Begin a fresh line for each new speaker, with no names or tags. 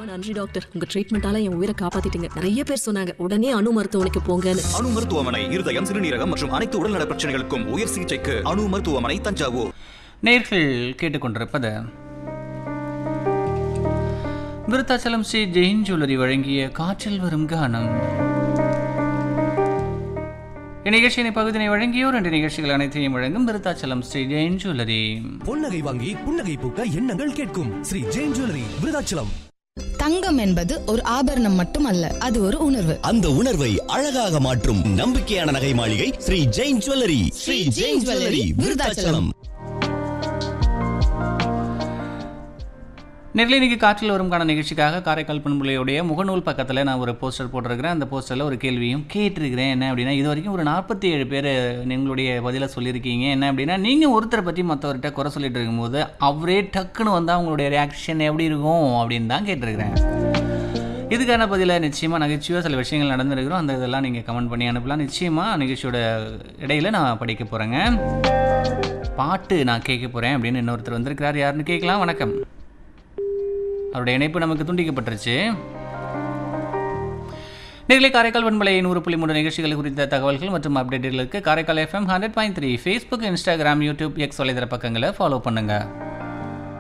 ரொம்ப நன்றி டாக்டர் உங்க ட்ரீட்மெண்டால என் உயிரை காப்பாத்திட்டீங்க நிறைய பேர் சொன்னாங்க உடனே அணு மருத்துவமனைக்கு போங்கன்னு
அணு மருத்துவமனை இருதயம் சிறுநீரகம் மற்றும் அனைத்து உடல்நல பிரச்சனைகளுக்கும் உயர் சிகிச்சைக்கு அணு மருத்துவமனை தஞ்சாவூர்
நேர்கள் கேட்டுக்கொண்டிருப்பது விருத்தாச்சலம் ஸ்ரீ ஜெயின் ஜுவல்லரி வழங்கிய காற்றில் வரும் கானம் இந்நிகழ்ச்சியின் பகுதியை வழங்கியோர் ரெண்டு நிகழ்ச்சிகள் அனைத்தையும் வழங்கும் விருத்தாச்சலம் ஸ்ரீ ஜெயின் ஜுவல்லரி
பொன்னகை வாங்கி புன்னகை பூக்க எண்ணங்கள் கேட்கும் ஸ்ரீ ஜெயின் ஜுவல்லரி விருதாச்சலம்
தங்கம் என்பது ஒரு ஆபரணம் மட்டுமல்ல அது ஒரு உணர்வு
அந்த உணர்வை அழகாக மாற்றும் நம்பிக்கையான நகை மாளிகை ஸ்ரீ ஜெயின் ஜுவல்லரி ஸ்ரீ ஜெயின் ஜுவல்லரி விருதாச்சலம்
நெல்லை இன்னைக்கு காற்றில் வரும் கான நிகழ்ச்சிக்காக காரைக்கால் பண்புலையுடைய முகநூல் பக்கத்தில் நான் ஒரு போஸ்டர் போட்டிருக்கிறேன் அந்த போஸ்டரில் ஒரு கேள்வியும் கேட்டிருக்கிறேன் என்ன அப்படின்னா இது வரைக்கும் ஒரு நாற்பத்தி ஏழு பேர் எங்களுடைய பதிலை சொல்லியிருக்கீங்க என்ன அப்படின்னா நீங்கள் ஒருத்தரை பற்றி மற்றவர்கிட்ட குறை சொல்லிட்டு இருக்கும்போது அவரே டக்குன்னு வந்தால் அவங்களுடைய ரியாக்ஷன் எப்படி இருக்கும் அப்படின்னு தான் கேட்டிருக்கிறேன் இதுக்கான பதிலை நிச்சயமாக நகைச்சுவையாக சில விஷயங்கள் நடந்திருக்கிறோம் அந்த இதெல்லாம் நீங்கள் கமெண்ட் பண்ணி அனுப்பலாம் நிச்சயமாக நிகழ்ச்சியோட இடையில நான் படிக்க போகிறேங்க பாட்டு நான் கேட்க போகிறேன் அப்படின்னு இன்னொருத்தர் வந்திருக்கிறார் யாருன்னு கேட்கலாம் வணக்கம் அவருடைய இணைப்பு நமக்கு துண்டிக்கப்பட்டுருச்சு நேரிலே காரைக்கால் வன்மலை நூறு புள்ளி மூணு நிகழ்ச்சிகள் குறித்த தகவல்கள் மற்றும் அப்டேட்டுகளுக்கு Karaikal FM hundred point three Facebook Instagram YouTube X வலைதள பக்கங்களை ஃபாலோ பண்ணுங்கள்